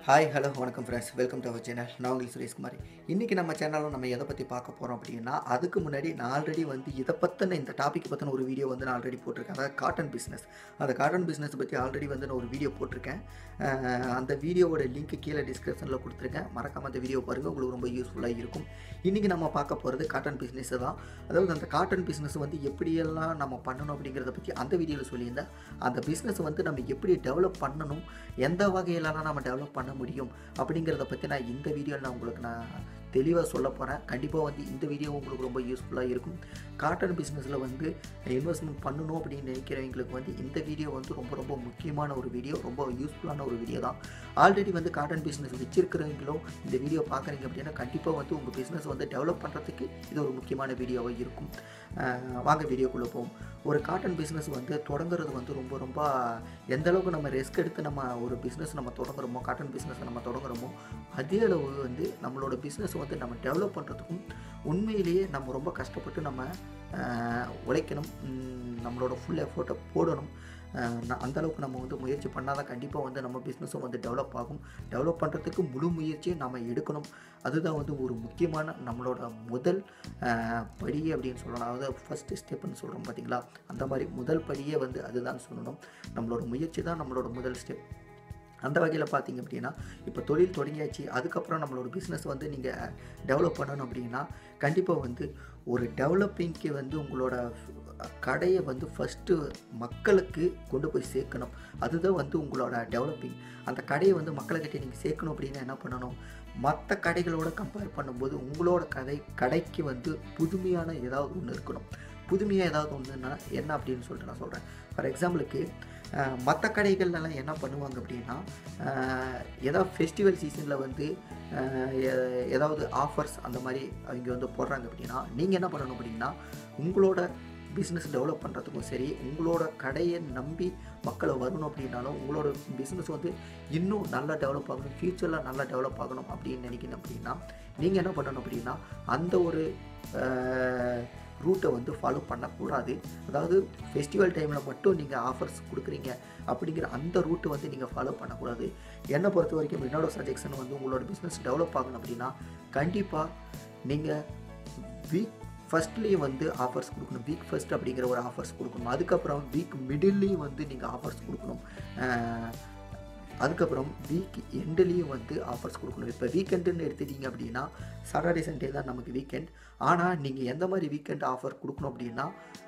hi hello வணக்கம் friends welcome to our channel நான் உங்கள் சுரேஷ்குமார் இன்றைக்கி நம்ம சேனலில் நம்ம எதை பற்றி பார்க்க போகிறோம் அப்படின்னா அதுக்கு முன்னாடி நான் ஆல்ரெடி வந்து இதை பற்றின இந்த டாபிக் பற்றின ஒரு வீடியோ வந்து நான் ஆல்ரெடி போட்டிருக்கேன் அதாவது காட்டன் பிஸ்னஸ் அந்த காட்டன் பிஸ்னஸ் பற்றி ஆல்ரெடி வந்து நான் ஒரு வீடியோ போட்டிருக்கேன் அஹ் அந்த வீடியோவோட லிங்க் கீழே டிஸ்கிரிப்ஷனில் கொடுத்துருக்கேன் மறக்காம அந்த வீடியோ பாருங்கள் உங்களுக்கு ரொம்ப யூஸ்ஃபுல்லாக இருக்கும் இன்றைக்கி நம்ம பார்க்க போகிறது காட்டன் பிஸ்னஸ் தான் அதாவது அந்த காட்டன் பிஸ்னஸ் வந்து எப்படியெல்லாம் நம்ம பண்ணணும் அப்படிங்கிறத பற்றி அந்த வீடியோவில் சொல்லியிருந்தேன் அந்த பிஸ்னஸ் வந்து நம்ம எப்படி டெவலப் பண்ணணும் எந்த வகையிலலாம் நம்ம டெவலப் பண்ண முடியும் அப்படிங்கிறத பற்றி நான் இந்த வீடியோவில் நான் உங்களுக்கு நான் தெளிவாக சொல்ல போகிறேன் கண்டிப்பாக வந்து இந்த வீடியோ உங்களுக்கு ரொம்ப யூஸ்ஃபுல்லாக இருக்கும் காட்டன் பிஸ்னஸில் வந்து இன்வெஸ்ட்மெண்ட் பண்ணணும் அப்படின்னு நினைக்கிறவங்களுக்கு வந்து இந்த வீடியோ வந்து ரொம்ப ரொம்ப முக்கியமான ஒரு வீடியோ ரொம்ப யூஸ்ஃபுல்லான ஒரு வீடியோ தான் ஆல்ரெடி வந்து காட்டன் பிஸ்னஸ் வச்சிருக்கிறவங்களும் இந்த வீடியோ பார்க்குறீங்க அப்படின்னா கண்டிப்பாக வந்து உங்கள் பிஸ்னஸ் வந்து டெவலப் பண்ணுறதுக்கு இது ஒரு முக்கியமான வீடியோவாக இருக்கும் அஹ் வாங்க வீடியோக்குள்ளே போவோம் ஒரு காட்டன் பிஸ்னஸ் வந்து தொடங்குறது வந்து ரொம்ப ரொம்ப எந்த அளவுக்கு நம்ம ரிஸ்க் எடுத்து நம்ம ஒரு பிஸ்னஸ் நம்ம தொடங்குறோமோ காட்டன் பிஸ்னஸ் நம்ம தொடங்குறோமோ அதே அளவு வந்து நம்மளோட பிஸ்னஸ் வந்து நம்ம டெவலப் பண்ணுறதுக்கும் உண்மையிலேயே நம்ம ரொம்ப கஷ்டப்பட்டு நம்ம அஹ், உழைக்கணும் உம், நம்மளோட ஃபுல் எஃபோர்ட்டை போடணும் அஹ், ந- அந்த அளவுக்கு நம்ம வந்து முயற்சி பண்ணால் தான் கண்டிப்பாக வந்து நம்ம பிஸ்னஸும் வந்து டெவலப் ஆகும் டெவலப் பண்ணுறதுக்கு முழு முயற்சியை நம்ம எடுக்கணும் அதுதான் வந்து ஒரு முக்கியமான நம்மளோட முதல் அஹ், படி அப்படின்னு சொல்லலாம் அதாவது ஃபஸ்ட்டு ஸ்டெப்னு சொல்கிறோம் பார்த்தீங்களா அந்த மாதிரி முதல் படியே வந்து அதுதான் சொல்லணும் நம்மளோட முயற்சி தான் நம்மளோட முதல் ஸ்டெப் அந்த வகையில் பார்த்தீங்க அப்படின்னா இப்போ தொழில் தொடங்கியாச்சு அதுக்கப்புறம் நம்மளோட பிஸ்னஸ் வந்து நீங்கள் டெவலப் பண்ணணும் அப்படின்னா கண்டிப்பாக வந்து ஒரு டெவலப்பிங்க்கு வந்து உங்களோட கடையை வந்து ஃபஸ்ட்டு மக்களுக்கு கொண்டு போய் சேர்க்கணும் அதுதான் வந்து உங்களோட டெவலப்பிங் அந்த கடையை வந்து மக்கள்கிட்ட நீங்கள் சேர்க்கணும் அப்படின்னா என்ன பண்ணணும் மற்ற கடைகளோட கம்பேர் பண்ணும்போது உங்களோட கடை கடைக்கு வந்து புதுமையான ஏதாவது ஒன்று இருக்கணும் புதுமையாக ஏதாவது ஒன்றுன்னா என்ன அப்படின்னு சொல்லிட்டு நான் சொல்கிறேன் ஃபார் எக்ஸாம்பிளுக்கு மற்ற கடைகள்லாம் என்ன பண்ணுவாங்க அப்படின்னா அஹ், ஏதாவது ஃபெஸ்டிவல் சீசனில் வந்து அஹ், எ- ஏதாவது ஆஃபர்ஸ் அந்த மாதிரி அவங்க வந்து போடுறாங்க அப்படின்னா நீங்கள் என்ன பண்ணணும் அப்படின்னா உங்களோட பிஸ்னஸ் டெவலப் பண்ணுறதுக்கும் சரி உங்களோட கடையை நம்பி மக்களை வரணும் அப்படின்னாலும் உங்களோட பிஸ்னஸ் வந்து இன்னும் நல்லா டெவலப் ஆகணும் ஃப்யூச்சரில் நல்லா டெவலப் ஆகணும் அப்படின்னு நினைக்கணும் அப்படின்னா நீங்கள் என்ன பண்ணணும் அப்படின்னா அந்த ஒரு ரூட்டை வந்து ஃபாலோ பண்ணக்கூடாது அதாவது ஃபெஸ்டிவல் டைமில் மட்டும் நீங்கள் ஆஃபர்ஸ் கொடுக்குறீங்க அப்படிங்கிற அந்த ரூட்டை வந்து நீங்கள் ஃபாலோ பண்ணக்கூடாது என்னை பொறுத்த வரைக்கும் என்னோட சஜெக்ஷன் வந்து உங்களோட பிஸ்னஸ் டெவலப் ஆகணும் அப்படின்னா கண்டிப்பாக நீங்கள் வீக் ஃபஸ்ட்லேயும் வந்து ஆஃபர்ஸ் கொடுக்கணும் வீக் ஃபர்ஸ்ட் அப்படிங்கிற ஒரு ஆஃபர்ஸ் கொடுக்கணும் அதுக்கப்புறம் வீக் மிடில்லையும் வந்து நீங்கள் ஆஃபர்ஸ் கொடுக்கணும் அஹ், அதுக்கப்புறம் வீக் எண்டுலேயும் வந்து ஆஃபர்ஸ் கொடுக்கணும் இப்போ வீக்கெண்டுன்னு எடுத்துட்டீங்க அப்படின்னா சாட்டர்டே சண்டே தான் நமக்கு வீக்கெண்ட் ஆனால் நீங்கள் எந்த மாதிரி வீக்கெண்ட் ஆஃபர் கொடுக்கணும் அப்படின்னா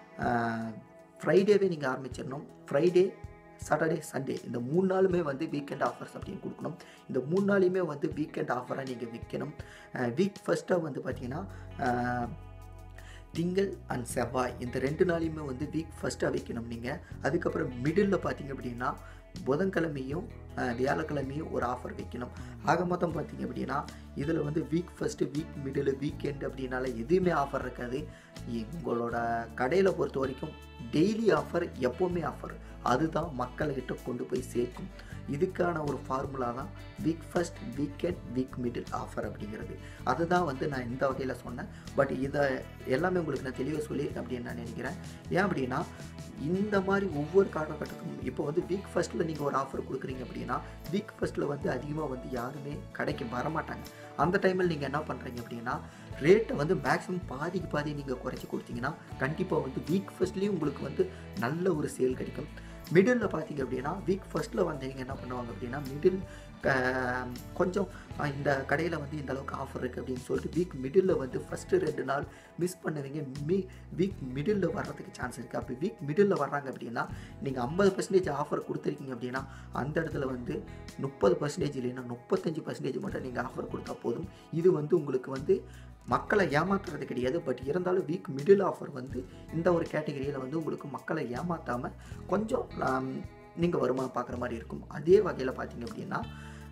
ஃப்ரைடேவே நீங்கள் ஆரம்பிச்சிடணும் ஃப்ரைடே சாட்டர்டே சண்டே இந்த மூணு நாளுமே வந்து வீக்கெண்ட் ஆஃபர்ஸ் அப்படின்னு கொடுக்கணும் இந்த மூணு நாளையுமே வந்து வீக்கெண்ட் ஆஃபராக நீங்கள் விற்கணும் வீக் ஃபஸ்ட்டாக வந்து பார்த்தீங்கன்னா அஹ், திங்கள் அண்ட் செவ்வாய் இந்த ரெண்டு நாளையுமே வந்து வீக் ஃபஸ்ட்டாக வைக்கணும் நீங்கள் அதுக்கப்புறம் மிடில் பார்த்தீங்க அப்படின்னா புதன்கிழமையும் அஹ், வியாழக்கிழமையும் ஒரு ஆஃபர் வைக்கணும் ஆக மொத்தம் பார்த்தீங்க அப்படின்னா இதில் வந்து week first week middle weekend அப்படின்னால எதுவுமே ஆஃபர் இருக்காது உங்களோட கடையில் பொறுத்த வரைக்கும் டெய்லி ஆஃபர் எப்போவுமே ஆஃபர் அதுதான் மக்கள்கிட்ட கொண்டு போய் சேர்க்கும் இதுக்கான ஒரு ஃபார்முலா தான் week first weekend week middle offer அப்படிங்கிறது அதுதான் வந்து நான் இந்த வகையில் சொன்னேன் பட் இதை எல்லாமே உங்களுக்கு நான் தெளிவாக சொல்லியிருக்கேன் அப்படின்னு நான் நினைக்கிறேன் ஏன் அப்படின்னா இந்த மாதிரி ஒவ்வொரு காலகட்டத்துக்கும் இப்போ வந்து வீக் ஃபஸ்ட்டில் நீங்கள் ஒரு ஆஃபர் கொடுக்குறீங்க அப்படின்னா வீக் ஃபஸ்ட்டில் வந்து அதிகமாக வந்து யாருமே கடைக்கு வரமாட்டாங்க அந்த டைமில் நீங்கள் என்ன பண்ணுறீங்க அப்படின்னா ரேட்டை வந்து மேக்ஸிமம் பாதிக்கு பாதி நீங்கள் குறைச்சி கொடுத்தீங்கன்னா கண்டிப்பாக வந்து வீக் ஃபஸ்ட்லேயும் உங்களுக்கு வந்து நல்ல ஒரு சேல் கிடைக்கும் மிடில் பார்த்தீங்க அப்படின்னா வீக் ஃபஸ்ட்டில் வந்தவங்க என்ன பண்ணுவாங்க அப்படின்னா மிடில் கொஞ்சம் அஹ், இந்த கடையில் வந்து இந்த அளவுக்கு ஆஃபர் இருக்குது அப்படின்னு சொல்லிட்டு வீக் மிடில் வந்து ஃபஸ்ட்டு ரெண்டு நாள் மிஸ் பண்ணுவீங்க மீ வீக் மிடில் வர்றதுக்கு சான்ஸ் இருக்குது அப்போ வீக் மிடில் வர்றாங்க அப்படின்னா நீங்கள் ஐம்பது பர்சன்டேஜ் ஆஃபர் கொடுத்துருக்கீங்க அப்படின்னா அந்த இடத்துல வந்து முப்பது பர்சன்டேஜ் இல்லைன்னா முப்பத்தஞ்சு பர்சன்டேஜ் மட்டும் நீங்கள் ஆஃபர் கொடுத்தா போதும் இது வந்து உங்களுக்கு வந்து மக்களை ஏமாத்துறது கிடையாது பட் இருந்தாலும் வீக் மிடில் ஆஃபர் வந்து இந்த ஒரு கேட்டகரியில் வந்து உங்களுக்கு மக்களை ஏமாற்றாமல் கொஞ்சம் நீங்கள் வருமானம் பார்க்குற மாதிரி இருக்கும் அதே வகையில் பார்த்தீங்க அப்படின்னா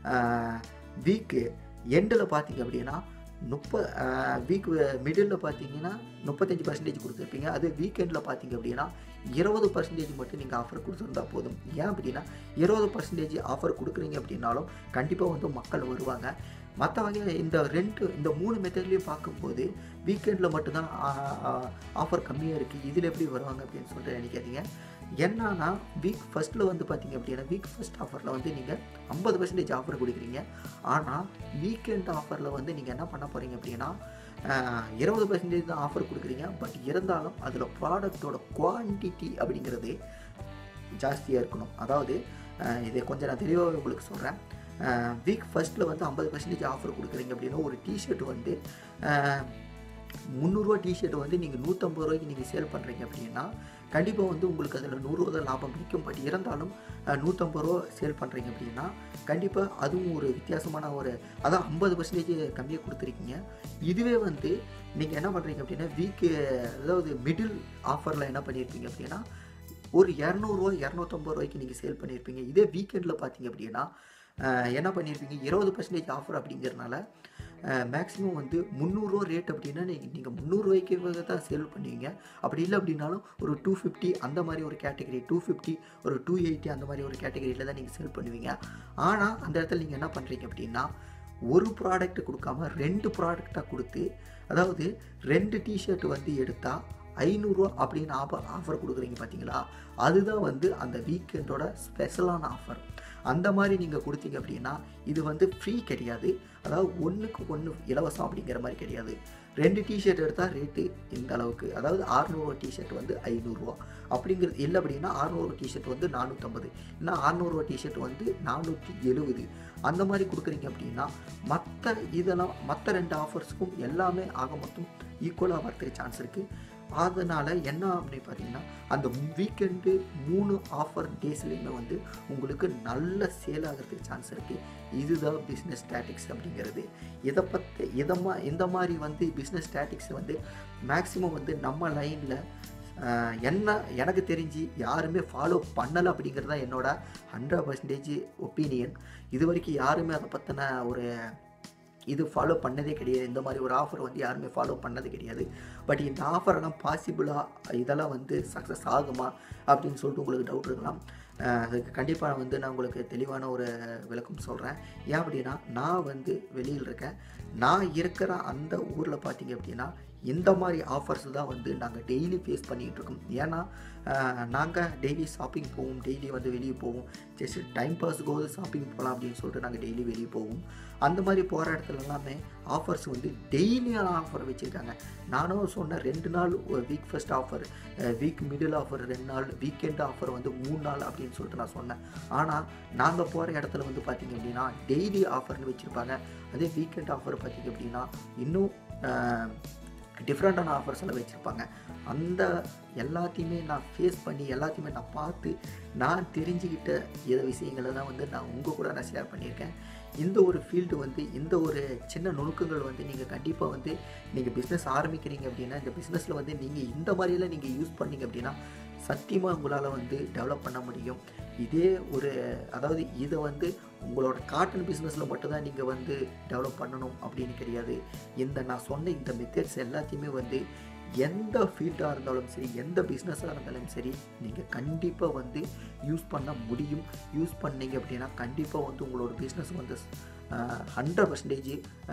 வீக்கு எண்டில் பார்த்தீங்க அப்படின்னா முப்ப வீக் மிடில் பார்த்தீங்கன்னா முப்பத்தஞ்சு பர்சன்டேஜ் கொடுத்துருப்பீங்க அது வீக்கெண்டில் பார்த்தீங்க அப்படின்னா இருபது பர்சன்டேஜ் மட்டும் நீங்கள் ஆஃபர் கொடுத்துருந்தா போதும் ஏன் அப்படின்னா இருபது பர்சன்டேஜ் ஆஃபர் கொடுக்குறீங்க அப்படின்னாலும் கண்டிப்பாக வந்து மக்கள் வருவாங்க மற்ற வகையில் இந்த ரெண்டு இந்த மூணு மெத்தட்லேயும் பார்க்கும்போது வீக்கெண்டில் மட்டும்தான் ஆஃபர் கம்மியாக இருக்குது இதில் எப்படி வருவாங்க அப்படின்னு சொல்லிட்டு நினைக்காதீங்க என்னன்னா வீக் ஃபஸ்ட்டில் வந்து பார்த்தீங்க அப்படின்னா வீக் ஃபஸ்ட் ஆஃபரில் வந்து நீங்கள் ஐம்பது பர்சன்டேஜ் ஆஃபர் கொடுக்குறீங்க ஆனால் வீக்கெண்ட் ஆஃபரில் வந்து நீங்கள் என்ன பண்ண போகிறீங்க அப்படின்னா இருபது பர்சன்டேஜ் தான் ஆஃபர் கொடுக்குறீங்க பட் இருந்தாலும் அதில் ப்ராடக்ட்டோட குவான்டிட்டி அப்படிங்கிறது ஜாஸ்தியாக இருக்கணும் அதாவது அஹ், இதை கொஞ்சம் நான் தெளிவாக உங்களுக்கு சொல்கிறேன் வீக் ஃபஸ்ட்டில் வந்து ஐம்பது பர்சன்டேஜ் ஆஃபர் கொடுக்குறீங்க அப்படின்னா ஒரு டிஷர்ட் வந்து அஹ், முந்நூறுரூவா டிஷர்ட் வந்து நீங்கள் நூற்றம்பது ரூபாய்க்கு நீங்கள் சேல் பண்ணுறீங்க அப்படின்னா கண்டிப்பாக வந்து உங்களுக்கு அதில் நூறுரூவா தான் லாபம் கிடைக்கும் பட் இருந்தாலும் அஹ், நூற்றம்பது ரூபா சேல் பண்ணுறீங்க அப்படின்னா கண்டிப்பாக அதுவும் ஒரு வித்தியாசமான ஒரு அதான் ஐம்பது பர்சன்டேஜ் கம்மியாக கொடுத்துருக்கீங்க இதுவே வந்து நீங்கள் என்ன பண்ணுறீங்க அப்படின்னா வீக்கு அதாவது மிடில் ஆஃபரில் என்ன பண்ணியிருப்பீங்க அப்படின்னா ஒரு இரநூறுவா இரநூத்தம்பது ரூபாய்க்கு நீங்கள் சேல் பண்ணியிருப்பீங்க இதே வீக்கெண்டில் பார்த்தீங்க அப்படின்னா அஹ், என்ன பண்ணியிருப்பீங்க இருபது பர்சன்டேஜ் ஆஃபர் அப்படிங்கிறனால மேக்ஸிமம் வந்து முந்நூறுரூவா ரேட் அப்படின்னா நீங்கள் நீங்கள் முந்நூறுரூவாய்க்கு தான் சேல் பண்ணுவீங்க அப்படி இல்லை அப்படின்னாலும் ஒரு டூ ஃபிஃப்டி அந்த மாதிரி ஒரு கேட்டகரி டூ ஃபிஃப்டி ஒரு டூ எயிட்டி அந்த மாதிரி ஒரு கேட்டகரியில் தான் நீங்கள் சேல் பண்ணுவீங்க ஆனால் அந்த இடத்துல நீங்கள் என்ன பண்ணுறீங்க அப்படின்னா ஒரு ப்ராடக்ட் கொடுக்காம ரெண்டு ப்ராடக்டாக கொடுத்து அதாவது ரெண்டு டிஷர்ட் வந்து எடுத்தால் ஐநூறுரூவா அப்படின்னு ஆஃபர் ஆஃபர் கொடுக்குறீங்க பார்த்தீங்களா அதுதான் வந்து அந்த வீக்கெண்டோட ஸ்பெஷலான ஆஃபர் அந்த மாதிரி நீங்கள் கொடுத்தீங்க அப்படின்னா இது வந்து ஃப்ரீ கிடையாது அதாவது ஒன்றுக்கு ஒன்று இலவசம் அப்படிங்கிற மாதிரி கிடையாது ரெண்டு டிஷர்ட் எடுத்தால் ரேட்டு இந்த அளவுக்கு அதாவது அறநூறுவா டிஷர்ட் வந்து ஐநூறுரூவா அப்படிங்கிறது இல்லை அப்படின்னா அறநூறுவா டிஷர்ட் வந்து நானூற்றம்பது இல்லைன்னா அறநூறுவா டிஷர்ட் வந்து நானூற்றி எழுபது அந்த மாதிரி கொடுக்குறீங்க அப்படின்னா மற்ற இதெல்லாம் மற்ற ரெண்டு ஆஃபர்ஸுக்கும் எல்லாமே ஆக மொத்தம் ஈக்குவலாக வரதுக்கு சான்ஸ் இருக்குது அதனால் என்ன அப்படின்னு பார்த்தீங்கன்னா அந்த வீக்கெண்டு மூணு ஆஃபர் டேஸ்லேயுமே வந்து உங்களுக்கு நல்ல சேல் ஆகிறதுக்கு சான்ஸ் இருக்குது இதுதான் பிஸ்னஸ் ஸ்டாட்டிக்ஸ் அப்படிங்கிறது இதை பற்றி இதை மா இந்த மாதிரி வந்து பிஸ்னஸ் ஸ்டாட்டிக்ஸ் வந்து மேக்ஸிமம் வந்து நம்ம லைனில் என்ன எனக்கு தெரிஞ்சு யாருமே ஃபாலோ பண்ணலை அப்படிங்கிறது தான் என்னோட ஹண்ட்ரட் பர்சன்டேஜ் ஒப்பீனியன் இது வரைக்கும் யாருமே அதை பற்றின ஒரு இது ஃபாலோ பண்ணதே கிடையாது இந்த மாதிரி ஒரு ஆஃபர் வந்து யாருமே ஃபாலோ பண்ணது கிடையாது பட் இந்த ஆஃபரெல்லாம் பாசிபிளாக இதெல்லாம் வந்து சக்ஸஸ் ஆகுமா அப்படின்னு சொல்லிட்டு உங்களுக்கு டவுட் இருக்கலாம் அஹ் அதுக்கு கண்டிப்பாக வந்து நான் உங்களுக்கு தெளிவான ஒரு விளக்கம் சொல்கிறேன் ஏன் அப்படின்னா நான் வந்து வெளியில் இருக்கேன் நான் இருக்கிற அந்த ஊரில் பார்த்தீங்க அப்படின்னா இந்த மாதிரி ஆஃபர்ஸ் தான் வந்து நாங்கள் டெய்லி ஃபேஸ் பண்ணிகிட்டு இருக்கோம் ஏன்னா நாங்கள் டெய்லி ஷாப்பிங் போவோம் டெய்லி வந்து வெளியே போவோம் ஜஸ்ட் டைம் பாஸுக்கு ஷாப்பிங் போகலாம் அப்படின்னு சொல்லிட்டு நாங்கள் டெய்லி வெளியே போவோம் அந்த மாதிரி போகிற இடத்துல எல்லாமே ஆஃபர்ஸ் வந்து டெய்லியான ஆஃபர் வச்சுருக்காங்க நானும் சொன்னேன் ரெண்டு நாள் week first offer week middle offer ரெண்டு நாள் வீக்கெண்ட் ஆஃபர் வந்து மூணு நாள் அப்படின்னு சொல்லிட்டு நான் சொன்னேன் ஆனால் நாங்கள் போகிற இடத்துல வந்து பார்த்திங்க அப்படின்னா டெய்லி ஆஃபர்னு வச்சுருப்பாங்க அதே வீக்கெண்ட் ஆஃபர் பார்த்திங்க அப்படின்னா இன்னும் டிஃப்ரெண்ட்டான ஆஃபர்ஸ் எல்லாம் வச்சுருப்பாங்க அந்த எல்லாத்தையுமே நான் ஃபேஸ் பண்ணி எல்லாத்தையுமே நான் பார்த்து நான் தெரிஞ்சுக்கிட்ட இத விஷயங்களை தான் வந்து நான் உங்கள் கூட நான் ஷேர் பண்ணியிருக்கேன் இந்த ஒரு ஃபீல்டு வந்து இந்த ஒரு சின்ன நுணுக்கங்கள் வந்து நீங்கள் கண்டிப்பாக வந்து நீங்கள் பிஸ்னஸ் ஆரம்பிக்கிறீங்க அப்படின்னா இந்த பிஸ்னஸில் வந்து நீங்கள் இந்த மாதிரியெல்லாம் நீங்கள் யூஸ் பண்ணீங்க அப்படின்னா சத்தியமாக உங்களால் வந்து டெவலப் பண்ண முடியும் இதே ஒரு அதாவது இதை வந்து உங்களோட காட்டன் பிஸ்னஸில் மட்டும்தான் நீங்கள் வந்து டெவலப் பண்ணணும் அப்படின்னு கிடையாது இந்த நான் சொன்ன இந்த மெத்தட்ஸ் எல்லாத்தையுமே வந்து எந்த ஃபீல்டாக இருந்தாலும் சரி எந்த பிஸ்னஸாக இருந்தாலும் சரி நீங்கள் கண்டிப்பாக வந்து யூஸ் பண்ண முடியும் யூஸ் பண்ணீங்க அப்படின்னா கண்டிப்பாக வந்து உங்களோட பிஸ்னஸ் வந்து ஹண்ட்ரட் பர்சன்டேஜ்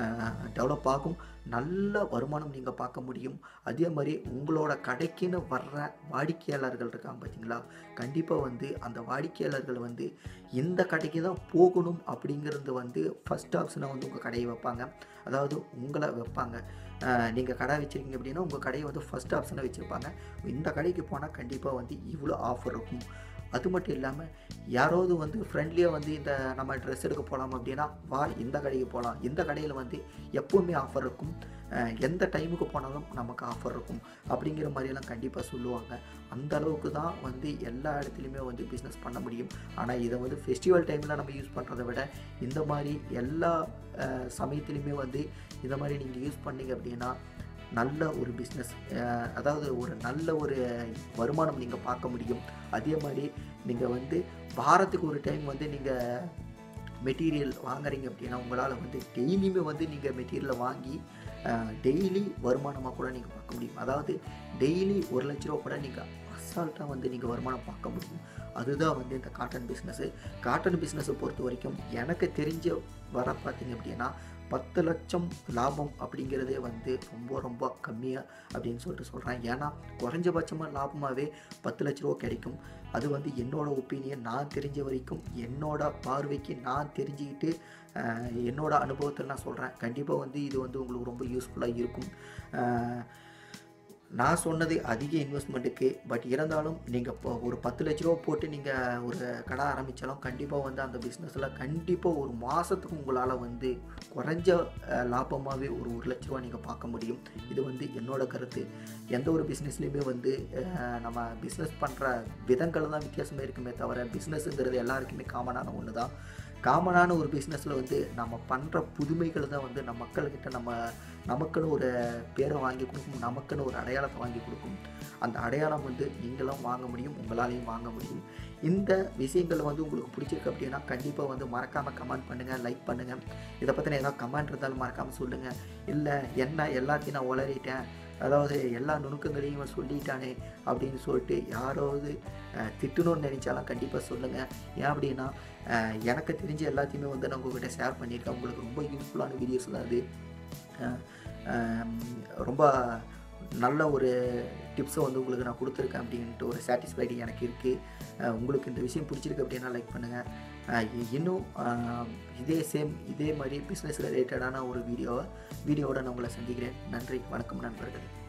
டெவலப் ஆகும் நல்ல வருமானம் நீங்கள் பார்க்க முடியும் அதே மாதிரி உங்களோட கடைக்குன்னு வர்ற வாடிக்கையாளர்கள் இருக்காங்க பார்த்தீங்களா கண்டிப்பாக வந்து அந்த வாடிக்கையாளர்கள் வந்து இந்த கடைக்கு தான் போகணும் அப்படிங்கிறது வந்து ஃபஸ்ட் ஆப்ஷனாக வந்து உங்கள் கடையை வைப்பாங்க அதாவது உங்களை வைப்பாங்க நீங்கள் கடை வச்சுருக்கீங்க அப்படின்னா உங்கள் கடையை வந்து ஃபஸ்ட் ஆப்ஷனாக வச்சுருப்பாங்க இந்த கடைக்கு போனால் கண்டிப்பாக வந்து இவ்வளோ ஆஃபர் இருக்கும் அது மட்டும் இல்லாமல் யாராவது வந்து ஃப்ரெண்ட்லியாக வந்து இந்த நம்ம ட்ரெஸ் எடுக்க போகலாம் அப்படின்னா வா இந்த கடைக்கு போகலாம் இந்த கடையில் வந்து எப்போவுமே ஆஃபர் இருக்கும் அஹ் எந்த டைமுக்கு போனாலும் நமக்கு ஆஃபர் இருக்கும் அப்படிங்கிற மாதிரியெல்லாம் கண்டிப்பாக சொல்லுவாங்க அந்த அளவுக்கு தான் வந்து எல்லா இடத்துலையுமே வந்து பிஸ்னஸ் பண்ண முடியும் ஆனால் இதை வந்து ஃபெஸ்டிவல் டைமில் நம்ம யூஸ் பண்ணுறதை விட இந்த மாதிரி எல்லா அஹ், சமயத்துலையுமே வந்து இந்த மாதிரி நீங்கள் யூஸ் பண்ணீங்க அப்படின்னா நல்ல ஒரு பிஸ்னஸ் அதாவது ஒரு நல்ல ஒரு வருமானம் நீங்கள் பார்க்க முடியும் அதே மாதிரி நீங்கள் வந்து வாரத்துக்கு ஒரு டைம் வந்து நீங்கள் மெட்டீரியல் வாங்குறீங்க அப்படின்னா உங்களால் வந்து டெய்லியுமே வந்து நீங்கள் மெட்டீரியலை வாங்கி டெய்லி வருமானமாக கூட நீங்கள் பார்க்க முடியும் அதாவது டெய்லி ஒரு லட்ச ரூபா கூட நீங்கள் அசால்ட்டாக வந்து நீங்கள் வருமானம் பார்க்க முடியும் அதுதான் வந்து இந்த காட்டன் பிஸ்னஸ்ஸு காட்டன் பிஸ்னஸை பொறுத்த வரைக்கும் எனக்கு தெரிஞ்ச வர பார்த்தீங்க அப்படின்னா பத்து லட்சம் லாபம் அப்படிங்கிறதே வந்து ரொம்ப ரொம்ப கம்மியாக அப்படின்னு சொல்லிட்டு சொல்கிறேன் ஏன்னா குறைஞ்சபட்சமாக லாபமாகவே பத்து லட்ச ரூபா கிடைக்கும் அது வந்து என்னோட ஒப்பீனியன் நான் தெரிஞ்ச வரைக்கும் என்னோட பார்வைக்கு நான் தெரிஞ்சுக்கிட்டு அஹ், என்னோட அனுபவத்தில் நான் சொல்கிறேன் கண்டிப்பாக வந்து இது வந்து உங்களுக்கு ரொம்ப யூஸ்ஃபுல்லாக இருக்கும் அஹ், நான் சொன்னது அதிக இன்வெஸ்ட்மெண்ட்டுக்கு பட் இருந்தாலும் நீங்கள் இப்போ ஒரு பத்து லட்ச ரூபா போட்டு நீங்கள் ஒரு கடை ஆரம்பித்தாலும் கண்டிப்பாக வந்து அந்த பிஸ்னஸில் கண்டிப்பாக ஒரு மாதத்துக்கு உங்களால் வந்து குறைஞ்ச அஹ், லாபமாகவே ஒரு ஒரு லட்ச ரூபா நீங்கள் பார்க்க முடியும் இது வந்து என்னோட கருத்து எந்த ஒரு பிஸ்னஸ்லேயுமே வந்து அஹ், நம்ம பிஸ்னஸ் பண்ணுற விதங்கள் தான் வித்தியாசமே இருக்குமே தவிர பிஸ்னஸ்ங்கிறது எல்லாருக்குமே காமனான ஒன்று தான் காமனான ஒரு பிஸ்னஸில் வந்து நம்ம பண்ணுற புதுமைகள் தான் வந்து நம்ம மக்கள்கிட்ட நம்ம நமக்குன்னு ஒரு பேரை வாங்கி கொடுக்கும் நமக்குன்னு ஒரு அடையாளத்தை வாங்கி கொடுக்கும் அந்த அடையாளம் வந்து நீங்களும் வாங்க முடியும் உங்களாலையும் வாங்க முடியும் இந்த விஷயங்கள் வந்து உங்களுக்கு பிடிச்சிருக்கு அப்படின்னா கண்டிப்பாக வந்து மறக்காமல் கமெண்ட் பண்ணுங்கள் லைக் பண்ணுங்கள் இதை பற்றின ஏதாவது கமெண்ட் இருந்தாலும் மறக்காமல் சொல்லுங்கள் இல்லை என்ன எல்லாத்தையும் நான் உளறிட்டேன் அதாவது எல்லா நுணுக்கங்களையும் இவன் சொல்லிட்டானே அப்படின்னு சொல்லிட்டு யாராவது அஹ், திட்டணும்னு நினச்சாலும் கண்டிப்பாக சொல்லுங்கள் ஏன் அப்படின்னா அஹ், எனக்கு தெரிஞ்ச எல்லாத்தையுமே வந்து நான் உங்ககிட்ட ஷேர் பண்ணியிருக்கேன் உங்களுக்கு ரொம்ப யூஸ்ஃபுல்லான வீடியோஸ் தான் அது அஹ், அஹ், ரொம்ப நல்ல ஒரு டிப்ஸை வந்து உங்களுக்கு நான் கொடுத்துருக்கேன் அப்படின்ட்டு ஒரு சாட்டிஸ்ஃபைடு எனக்கு இருக்குது உங்களுக்கு இந்த விஷயம் பிடிச்சிருக்கு அப்படின்னா லைக் பண்ணுங்கள் இன்னும் அஹ், இதே சேம் இதே மாதிரி பிஸ்னஸ் ரிலேட்டடான ஒரு வீடியோவை வீடியோவோட நான் உங்களை சந்திக்கிறேன் நன்றி வணக்கம் நண்பர்களே